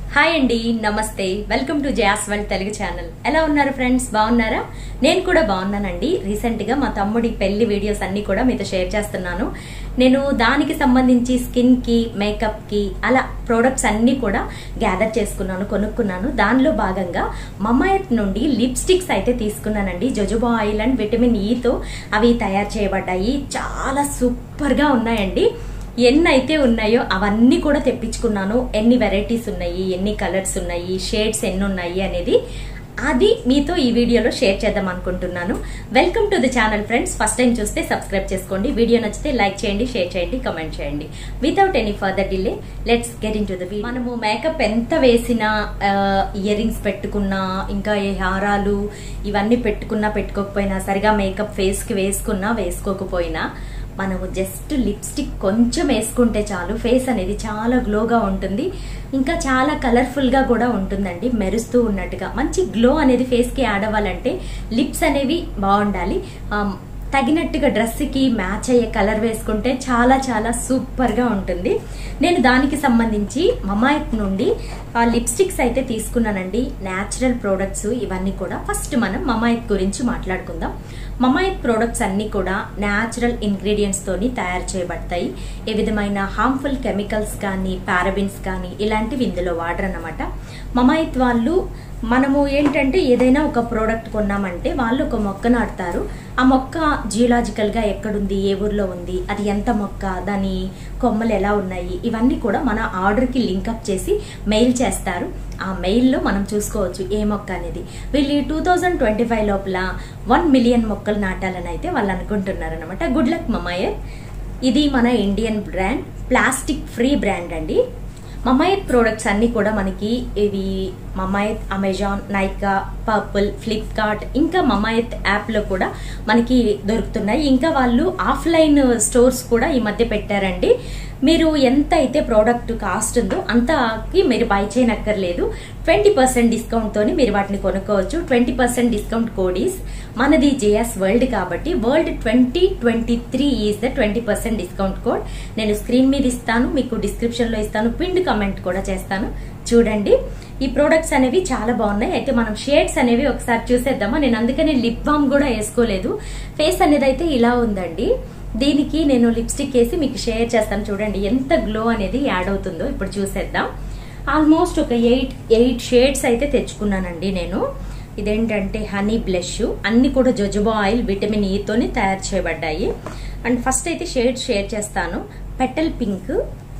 Hi అండి నమస్తే welcome to Jaya's world Telugu channel ఎలా ఉన్నారు ఫ్రెండ్స్ బాగున్నారా నేను కూడా బాగున్నానండి రీసెంట్ గా మా తమ్ముడి పెళ్లి వీడియోస్ అన్ని కూడా మీతో షేర్ చేస్తున్నాను నేను దానికి సంబంధించి స్కిన్ కి మేకప్ కి అలా ప్రోడక్ట్స్ అన్ని కూడా గ్యాదర్ చేసుకున్నాను కొనుక్కున్నాను దానిలో భాగంగా మమాయత్ నుండి లిప్స్టిక్స్ అయితే తీసుకున్నానండి జొజుబా ఆయిల్ అండ్ విటమిన్ ఈతో అవి తయారు చేయబడ్డాయి చాలా సూపర్ గా ఉన్నాయండి ఎన్ని అయితే ఉన్నాయో అవన్నీ కూడా తెప్పించుకున్నాను ఎన్ని వెరైటీస్ ఉన్నాయి ఎన్ని కలర్స్ ఉన్నాయి షేడ్స్ ఎన్ని ఉన్నాయి అనేది అది మీతో ఈ వీడియోలో షేర్ చేద్దాం అనుకుంటున్నాను welcome to the channel friends first time చూస్తే సబ్స్క్రైబ్ చేసుకోండి వీడియో నచ్చితే లైక్ చేయండి షేర్ చేయండి కమెంట్ చేయండి without any further delay let's get into the మనము మేకప్ ఎంత వేసినా ఇయర్ రింగ్స్ పెట్టుకున్నా ఇంకా ఏ హారాలు ఇవన్నీ పెట్టుకున్నా పెట్టుకోకపోయినా సరిగా మేకప్ ఫేస్ కి వేసుకున్నా వేసుకోకపోయినా మనము జస్ట్ లిప్స్టిక్ కొంచెం వేసుకుంటే చాలు ఫేస్ అనేది చాలా గ్లోగా ఉంటుంది ఇంకా చాలా కలర్ఫుల్గా కూడా ఉంటుందండి మెరుస్తూ ఉన్నట్టుగా మంచి గ్లో అనేది ఫేస్కి యాడ్ అవ్వాలంటే లిప్స్ అనేవి బాగుండాలి ఆమ్, తగినట్టుగా డ్రెస్కి మ్యాచ్ అయ్యే కలర్ వేసుకుంటే చాలా చాలా సూపర్గా ఉంటుంది నేను దానికి సంబంధించి మమాయత్ నుండి ఆ లిప్స్టిక్స్ అయితే తీసుకున్నానండి న్యాచురల్ ప్రోడక్ట్స్ ఇవన్నీ కూడా ఫస్ట్ మనం మమాయత్ గురించి మాట్లాడుకుందాం మమాయత్ ప్రోడక్ట్స్ అన్ని కూడా న్యాచురల్ ఇంగ్రీడియంట్స్ తోని తయారు చేయబడతాయి ఏ విధమైన హార్మ్ఫుల్ కెమికల్స్ కానీ పారబిన్స్ కానీ ఇలాంటివి ఇందులో వాడరన్నమాట మమాయత్ వాళ్ళు మనము ఏంటంటే ఏదైనా ఒక ప్రోడక్ట్ కొన్నామంటే వాళ్ళు ఒక మొక్క నాటుతారు ఆ మొక్క జియోలాజికల్ గా ఎక్కడుంది ఏ ఊర్లో ఉంది అది ఎంత మొక్క దాని కొమ్మలు ఎలా ఉన్నాయి ఇవన్నీ కూడా మన ఆర్డర్ కి లింకప్ చేసి మెయిల్ చేస్తారు ఆ మెయిల్లో మనం చూసుకోవచ్చు ఏ మొక్క అనేది వీళ్ళు టూ థౌజండ్ ట్వంటీ ఫైవ్ లోపల వన్ మిలియన్ మొక్కలు నాటాలని అయితే వాళ్ళు అనుకుంటున్నారు అనమాట గుడ్ లక్ మమాయర్ ఇది మన Indian brand plastic free brand అండి మమాయత్ ప్రోడక్ట్స్ అన్ని కూడా మనకి ఇవి మమాయత్ అమెజాన్ నైకా పర్పుల్ ఫ్లిప్కార్ట్ ఇంకా మమాయత్ యాప్లో కూడా మనకి దొరుకుతున్నాయి ఇంకా వాళ్ళు ఆఫ్లైన్ స్టోర్స్ కూడా ఈ మధ్య పెట్టారండి మీరు ఎంత అయితే ప్రోడక్ట్ కాస్ట్ ఉందో అంతకి మీరు బై చేయనక్కర్లేదు ట్వంటీ పర్సెంట్ డిస్కౌంట్ తోని మీరు వాటిని కొనుక్కోవచ్చు twenty percent discount code is మనది జేఎస్ వరల్డ్ కాబట్టి world twenty twenty three is the twenty percent discount code నేను స్క్రీన్ మీద ఇస్తాను మీకు డిస్క్రిప్షన్ లో ఇస్తాను పిండ్ కమెంట్ కూడా చేస్తాను చూడండి ఈ ప్రోడక్ట్స్ అనేవి చాలా బాగున్నాయి అయితే మనం షేడ్స్ అనేవి ఒకసారి చూసేద్దామా నేను అందుకనే లిప్ బామ్ కూడా వేసుకోలేదు ఫేస్ అనేది అయితే ఇలా ఉందండి దీనికి నేను లిప్స్టిక్ వేసి మీకు షేర్ చేస్తాను చూడండి ఎంత గ్లో అనేది యాడ్ అవుతుందో ఇప్పుడు చూసేద్దాం ఆల్మోస్ట్ ఒక ఎయిట్ ఎయిట్ షేడ్స్ అయితే తెచ్చుకున్నానండి నేను ఇదేంటంటే హనీ బ్లష్ అన్ని కూడా జొజుబా ఆయిల్ విటమిన్ ఈతోని తయారు చేయబడ్డాయి అండ్ ఫస్ట్ అయితే షేడ్ షేర్ చేస్తాను పెటల్ పింక్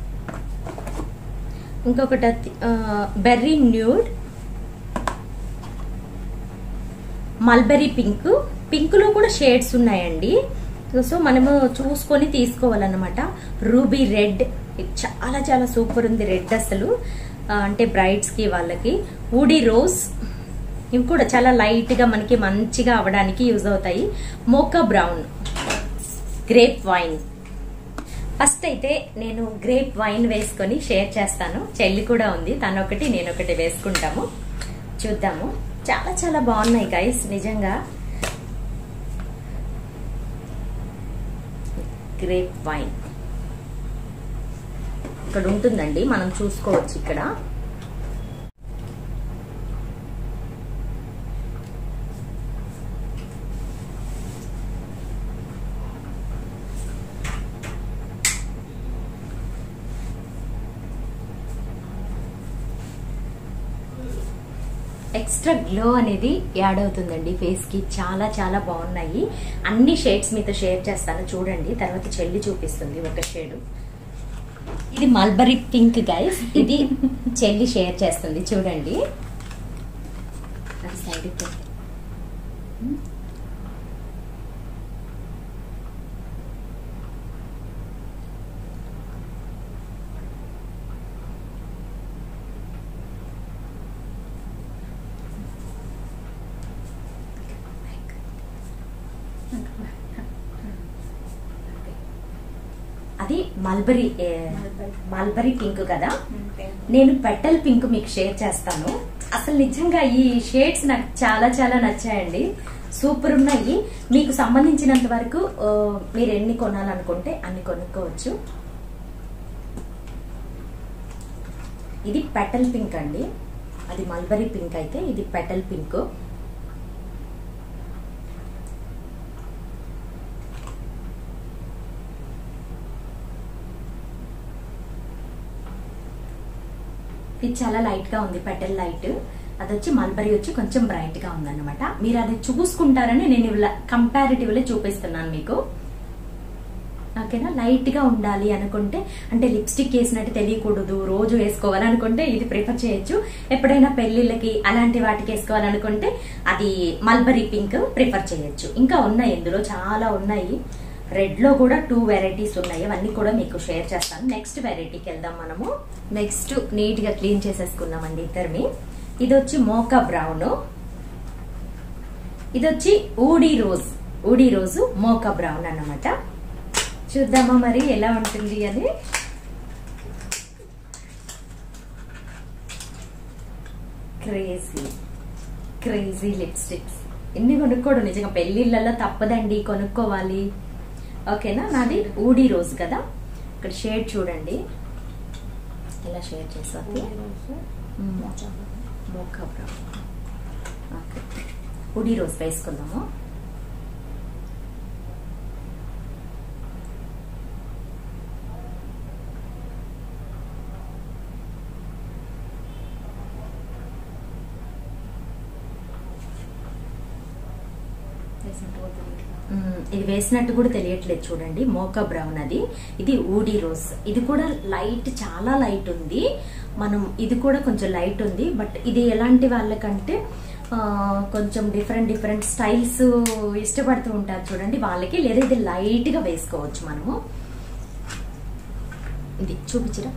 ఇంకొకటి berry nude mulberry pink pink లో కూడా షేడ్స్ ఉన్నాయండి సో మనము చూసుకొని తీసుకోవాలన్నమాట రూబీ రెడ్ చాలా చాలా సూపర్ ఉంది రెడ్ అసలు ఆ, అంటే బ్రైడ్స్ కి వాళ్ళకి ఊడి రోజ్ ఇవి కూడా చాలా లైట్ గా మనకి మంచిగా అవడానికి యూజ్ అవుతాయి mocha brown grape wine first అయితే నేను గ్రేప్ వైన్ వేసుకొని షేర్ చేస్తాను చెల్లి కూడా ఉంది తను ఒకటి నేను ఒకటి వేసుకుంటాము చూద్దాము చాలా చాలా బాగున్నాయి గైస్ నిజంగా గ్రేప్ వైన్ ఇక్కడ ఉంటుందండి మనం చూసుకోవచ్చు ఇక్కడ ఎక్స్ట్రా గ్లో అనేది యాడ్ అవుతుందండి ఫేస్ కి చాలా చాలా బాగున్నాయి అన్ని షేడ్స్ మీతో షేర్ చేస్తాను చూడండి తర్వాత చెల్లి చూపిస్తుంది ఒక షేడ్ ఇది మల్బరీ పింక్ గైస్ ఇది చెల్లి షేర్ చేస్తుంది చూడండి అది సైడ్ అది మల్బరీ ఏ, మల్బరీ పింక్ కదా నేను పెటల్ పింక్ మీకు షేర్ చేస్తాను అసలు నిజంగా ఈ షేడ్స్ నాకు చాలా చాలా నచ్చాయండి సూపర్ ఉన్నాయి మీకు సంబంధించినంత వరకు ఆ, మీరు ఎన్ని కొనాలనుకుంటే అన్ని కొనుక్కోవచ్చు ఇది పెటల్ పింక్ అండి అది మల్బరీ పింక్ అయితే ఇది పెటల్ పింక్ ఇది చాలా లైట్ గా ఉంది పెటల్ లైట్ అది వచ్చి మల్బరీ వచ్చి కొంచెం బ్రైట్ గా ఉందన్నమాట మీరు అది చూసుకుంటారని నేను కంపారిటివ్లీ చూపిస్తున్నాను మీకు ఓకేనా లైట్ గా ఉండాలి అనుకుంటే అంటే లిప్స్టిక్ వేసినట్టు తెలియకూడదు రోజు వేసుకోవాలనుకుంటే ఇది ప్రిఫర్ చేయొచ్చు ఎప్పుడైనా పెళ్లిళ్ళకి అలాంటి వాటికి వేసుకోవాలనుకుంటే అది మల్బరీ పింక్ ప్రిఫర్ చేయొచ్చు ఇంకా ఉన్నాయి ఇందులో చాలా ఉన్నాయి రెడ్ లో కూడా టూ వెరైటీస్ ఉన్నాయి అవన్నీ కూడా మీకు షేర్ చేస్తాను నెక్స్ట్ వెరైటీకి వెళ్దాం మనము నెక్స్ట్ నీట్ గా క్లీన్ చేసేసుకున్నామండి ఇద్దరిని ఇది వచ్చి మోకా బ్రౌన్ ఇది వచ్చి ఊడి రోజ్ ఊడి రోజు మోకా బ్రౌన్ అన్నమాట చూద్దామా మరి ఎలా ఉంటుంది అని క్రేజీ క్రేజీ లిప్స్టిక్స్ ఎన్ని కొనుక్కోడు నిజంగా పెళ్లిళ్ళల్లో తప్పదండి కొనుక్కోవాలి ఓకేనా నాది ఊడి రోజ్ కదా ఇక్కడ షేడ్ చూడండి ఇలా షేర్ చేసాను mocha brown okay woody rose వేసుకుందాము మ్మ్, ఇది వేసినట్టు కూడా తెలియట్లేదు చూడండి మోకా బ్రౌన్ అది ఇది ఊడి రోజ్ ఇది కూడా లైట్ చాలా లైట్ ఉంది మనం ఇది కూడా కొంచెం లైట్ ఉంది బట్ ఇది ఎలాంటి వాళ్ళకంటే ఆ, కొంచెం డిఫరెంట్ డిఫరెంట్ స్టైల్స్ ఇష్టపడుతూ ఉంటారు చూడండి వాళ్ళకి లేదా ఇది లైట్ గా వేసుకోవచ్చు మనము ఇది చూపించరా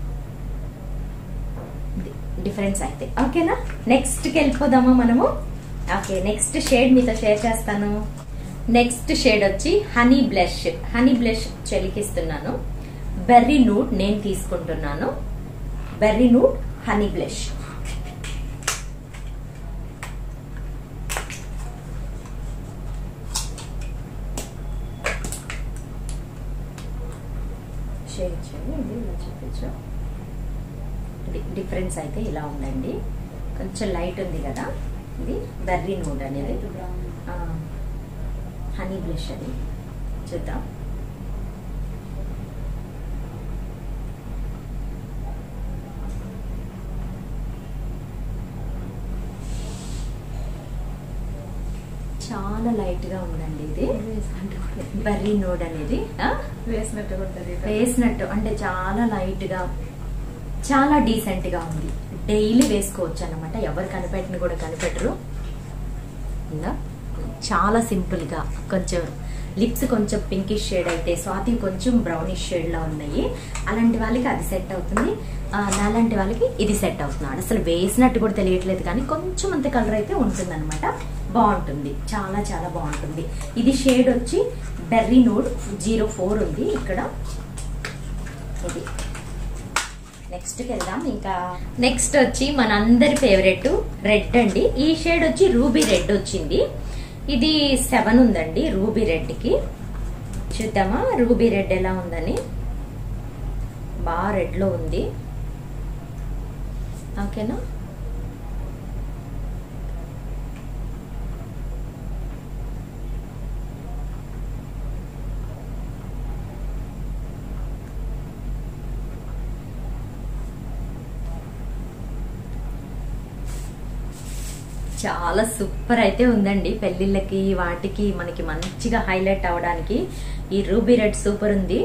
ఇది డిఫరెన్స్ అయితే ఓకేనా నెక్స్ట్కి వెళ్ళిపోదామా మనము ఓకే నెక్స్ట్ షేడ్ మీతో షేర్ చేస్తాను నెక్స్ట్ షేడ్ వచ్చి హనీ బ్లష్ హనీ బ్లష్ చెలికిస్తున్నాను బెర్రీ నూడ్ నేను తీసుకుంటున్నాను berry nude honey blush share చేయండి ఇది ఇలా చూపించు ఇది డిఫరెన్స్ అయితే ఇలా ఉందండి కొంచెం లైట్ ఉంది కదా ఇది బెర్రీ నూడ్ అనేది ఆ, హనీ బ్లష్ అది చూద్దాం చాలా లైట్ గా ఉందండి ఇది బెర్రీ నోడ్ అనేది ఆ? వేసినట్టు ఉంటుంది వేసినట్టు అంటే చాలా లైట్ గా చాలా డీసెంట్ గా ఉంది డైలీ వేసుకోవచ్చు అన్నమాట ఎవరు కనిపెట్టిన కూడా కనిపెట్టరు ఉందా? చాలా సింపుల్ గా కొంచెం లిప్స్ కొంచెం పింకిష్ షేడ్ అయితే స్వాతి కొంచెం బ్రౌనిష్ షేడ్ లో ఉన్నాయి అలాంటి వాళ్ళకి అది సెట్ అవుతుంది ఆ, నాలాంటి వాళ్ళకి ఇది సెట్ అవుతుంది అసలు వేసినట్టు కూడా తెలియట్లేదు కానీ కొంచెం అంత కలర్ అయితే ఉంటుంది అనమాట బాగుంటుంది చాలా చాలా బాగుంటుంది ఇది షేడ్ వచ్చి బెర్రీ నోడ్ జీరో ఫోర్ ఉంది ఇక్కడ ఇది నెక్స్ట్ వెళ్దాం ఇంకా నెక్స్ట్ వచ్చి మన అందరి ఫేవరెట్ రెడ్ అండి ఈ షేడ్ వచ్చి రూబీ రెడ్ వచ్చింది ఇది సెవెన్ ఉందండి రూబీ రెడ్ కి చూద్దామా రూబీ రెడ్ ఎలా ఉందని బాగా రెడ్ లో ఉంది ఓకేనా చాలా సూపర్ అయితే ఉందండి పెళ్ళిళ్ళకి వాటికి మనకి మంచిగా హైలైట్ అవడానికి ఈ రూబీ రెడ్ సూపర్ ఉంది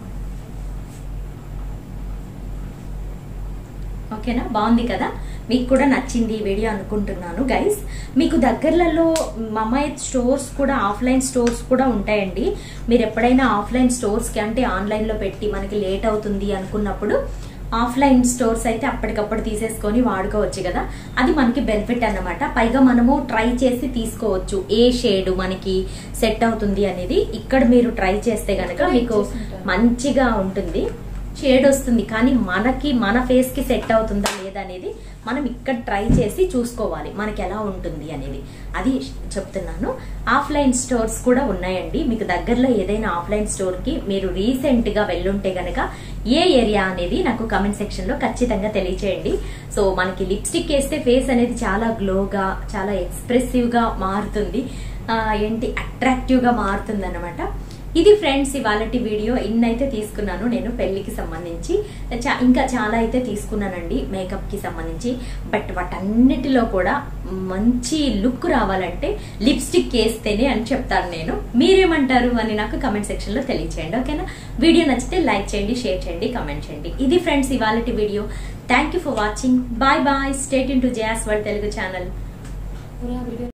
ఓకేనా బాగుంది కదా మీకు కూడా నచ్చింది ఈ వీడియో అనుకుంటున్నాను గైస్ మీకు దగ్గరలలో మమాయత్ స్టోర్స్ కూడా ఆఫ్లైన్ స్టోర్స్ కూడా ఉంటాయండి మీరు ఎప్పుడైనా ఆఫ్లైన్ స్టోర్స్కి అంటే ఆన్లైన్లో పెట్టి మనకి లేట్ అవుతుంది అనుకున్నప్పుడు ఆఫ్లైన్ స్టోర్స్ అయితే అప్పటికప్పుడు తీసేసుకొని వాడుకోవచ్చు కదా అది మనకి బెనిఫిట్ అన్నమాట పైగా మనము ట్రై చేసి తీసుకోవచ్చు ఏ షేడ్ మనకి సెట్ అవుతుంది అనేది ఇక్కడ మీరు ట్రై చేస్తే గనక Try మీకు చేసుకుంటాను. మంచిగా ఉంటుంది షేడ్ వస్తుంది కానీ మనకి మన ఫేస్ కి సెట్ అవుతుందా లేదా లేదా అనేది మనం ఇక్కడ ట్రై చేసి చూసుకోవాలి మనకి ఎలా ఉంటుంది అనేది అది చెప్తున్నాను ఆఫ్లైన్ స్టోర్స్ కూడా ఉన్నాయండి మీకు దగ్గరలో ఏదైనా ఆఫ్లైన్ స్టోర్కి మీరు రీసెంట్గా వెళ్ళుంటే గనక ఏ ఏరియా అనేది నాకు కమెంట్ సెక్షన్ లో ఖచ్చితంగా తెలియచేయండి సో మనకి లిప్స్టిక్ వేస్తే ఫేస్ అనేది చాలా గ్లోగా చాలా ఎక్స్ప్రెసివ్ గా మారుతుంది ఆ, ఏంటి అట్రాక్టివ్ గా మారుతుంది అనమాట ఇది ఫ్రెండ్స్ ఇవాళ వీడియో ఇన్నైతే తీసుకున్నాను నేను పెళ్లికి సంబంధించి చా- ఇంకా చాలా అయితే తీసుకున్నానండి మేకప్ కి సంబంధించి బట్ వాటన్నిటిలో కూడా మంచి లుక్ రావాలంటే లిప్స్టిక్ వేస్తేనే అని చెప్తాను నేను మీరేమంటారు అని నాకు కమెంట్ సెక్షన్ లో తెలియచేయండి ఓకేనా వీడియో నచ్చితే లైక్ చేయండి షేర్ చేయండి కమెంట్ చేయండి ఇది ఫ్రెండ్స్ ఇవాళ video thank you for watching bye bye stay ఇన్ to Jaya's world Telugu channel